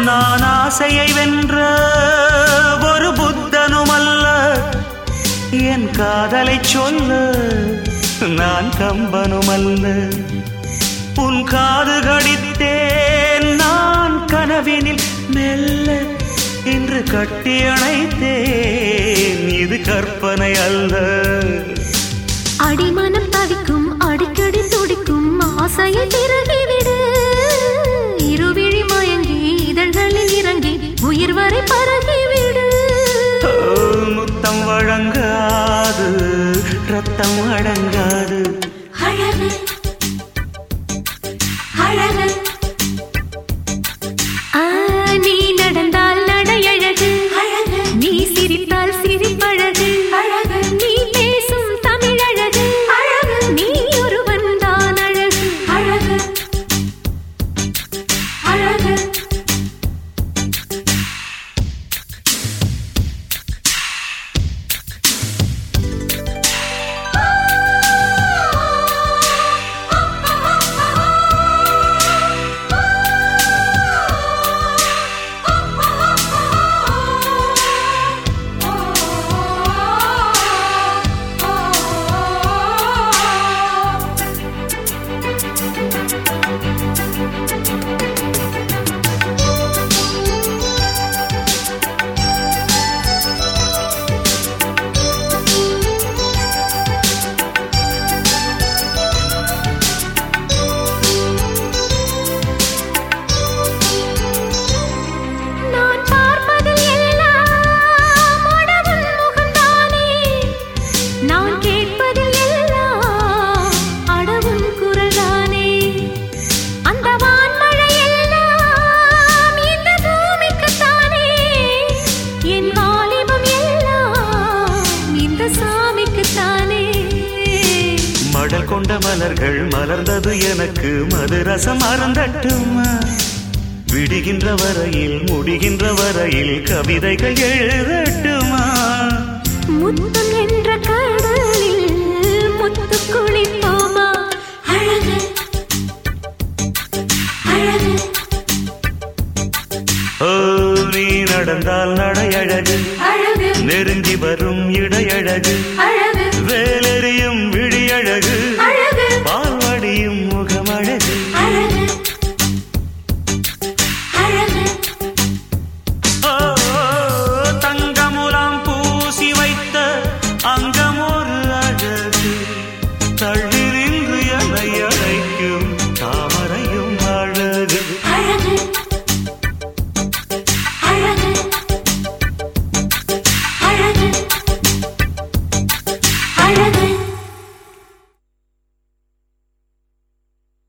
நான் ஆசையை வென்ற ஒரு புத்தனும் அல்ல என் காதலை சொல்ல நான் கம்பனும் அல்ல உன் காது கடித்தேன் நான் கனவினில் மெல்ல இன்று கட்டி அணைத்தேன் இது கற்பனை அல்ல அடிமனம் தவிக்கும் அடிக்கடி துடிக்கும் ஆசையை திருகிவிடு இருவிழி மயங்கி இதழ்களில் இறங்கி உயிர் வரை பரகிவிடு ஓ, முத்தம் வழங்காது ரத்தம் அடங்காது அழகு அழகு ஆ, நீ நடந்தால் நடையழகு அழகு நீ சிரித்தால் சிரிப்பழகு அழகு நீ பேசும் தமிழழகு அழகு நீ ஒருவன் தான் அழகு அழகு அழகு நான் பார்ப்பதில் எல்லாம் உனது முகம்தானே நான் கேட்பதில் எல்லாம் அடவும் குரல்தானே அந்த வான்மழை எல்லாம் இந்த பூமிக்குத்தானே என் வாலிபம் எல்லாம் இந்த சாமிக்குத்தானே மடல் கொண்ட மலர்கள் மலர்ந்தது எனக்கு மதுரசம் அருந்தட்டுமா விடுகின்ற வரையில் முடிகின்ற வரையில் கவிதைகள் எழுதட்டுமா முத்தம் என்ற கடலில் முத்து குளிப்போமா அழகு அழகு ஓ நீ நடந்தால் நடையழகு அழகு நெருங்கி வரும் இடையழகு அழகு வேலெறியும் விழியழகு